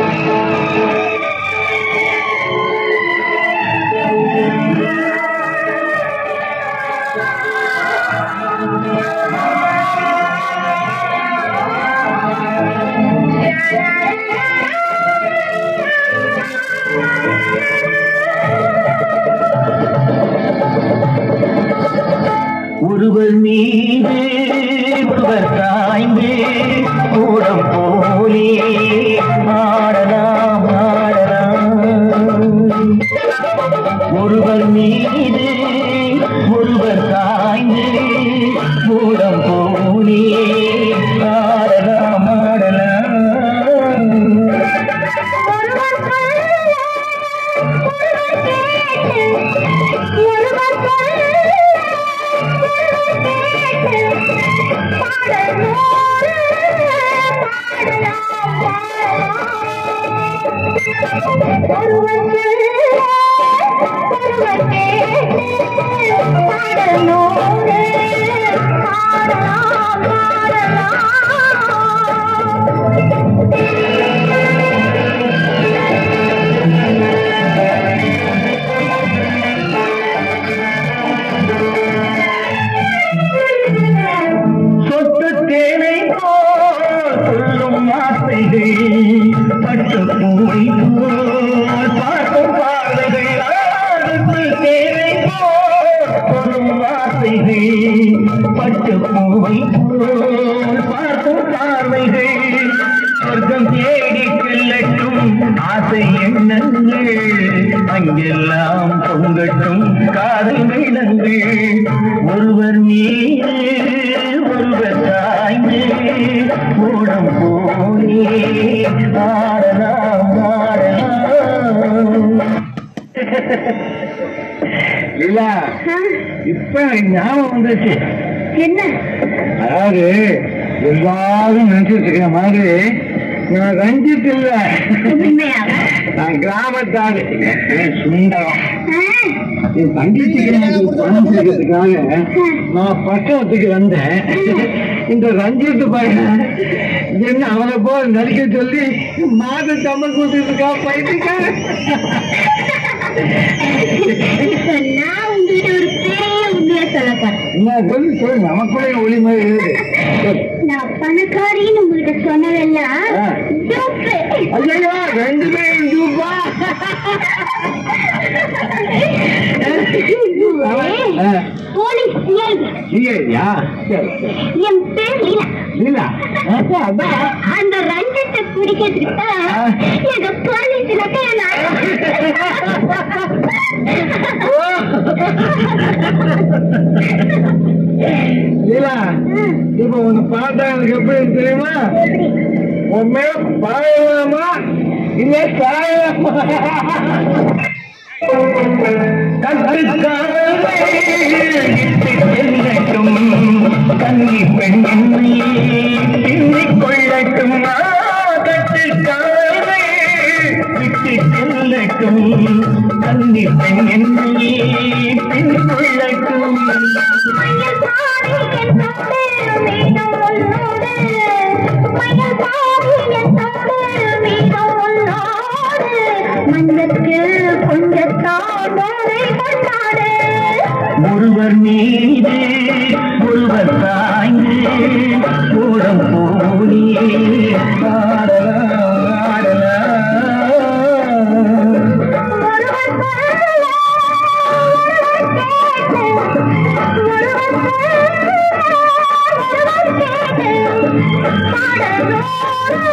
ஒருவர் மீது ஒருவர் சாய்ந்து கூடம் போலே ஆடலாம் ஆடலாம் ஒருவர் மீது ஒருவர் சாய்ந்து கூடம் போலே ஆடலாம் ஆடலாம் சொட்டு தேனை போல் சொல்லும் வார்த்தைகள் பட்டு பூவை போல் பார்க்கும் பார்வைகள் சொட்டு தேனை போல் சொல்லும் வார்த்தைகள் பட்டு பூவை போல் பார்க்கும் பார்வைகள் சொர்க்கம் தேடி செல்லட்டும் ஆசை எண்ணங்கள் அங்கெல்லாம் பொங்கட்டும் காதல் மேளங்கள் ஒருவர் மீது ஒருவர் சாய்ந்து கூடம் போலே ஆடலாம் ஆடலாம் லீலா இப்ப எனக்கு ஞாபகம் வந்துச்சு என்ன அதாவது எல்லாரும் நினைச்சிட்டு இருக்கிற மாதிரி நான் ரஞ்சித் இல்ல உண்மையாக நான் கிராமத்தாரு என் பேர் சுந்தரம் ஆ, என் தங்கச்சிக்கு எனக்கு பணம் சேர்க்கறதுக்காக நான் பட்டணத்துக்கு வந்தேன் இந்த ரஞ்சித் பையன் என்ன அவனை போல் நடிக்க சொல்லி மாத சம்பளம் கொடுத்துட்டு இருக்கா பையனுக்காக இப்ப நான் உங்ககிட்ட ஒரு பெரிய உண்மையை சொல்ல போறேன் என்ன சொல்லி சொல்லு நமக்குள்ளே ஒளி மாதிரி இருக்குது சொல்லு. நான் பணக்காரின்னு உங்ககிட்ட சொன்னதெல்லாம் ஆ. ஜோக்கு. ஐயோ ரெண்டு பேரும் டூப்பா ஏய், போலீஸ் CID. யா என் பேர் லீலா லீலா அதான் அந்த ரஞ்சத்தை பிடிக்கிறதுக்கு தான் ஆ. எங்க போலீஸ்ல போய் லீலா இப்ப உன்னை பார்த்தா எனக்கு எப்படி தெரியுமா உன் மேல பாயலாமா இல்ல சாயலாமா கன்னி பெண் பின்னிக் கொள்ளட்டும் கட்டுக்காரே விட்டு செல்லட்டும் கன்னி பெண் என்னை பின் கொள்ளட்டும் மயில் பாடி என்னோடு மீண்டும் உன்னோடு மயில் பாடி என்னோடு மீண்டும் உன்னோடு மஞ்சத்தில் கொஞ்சத்தானோரை கொண்டாடு ஒருவர் மீது ஒருவர் சாய்ந்து கூடம் போலி ஆடலாம் ஆடலாம் ஒருவர் சொல்ல, ஒருவர் கேட்டு, ஒருவர் சொல்ல, ஒருவர் கேட்டு, பாடலோடு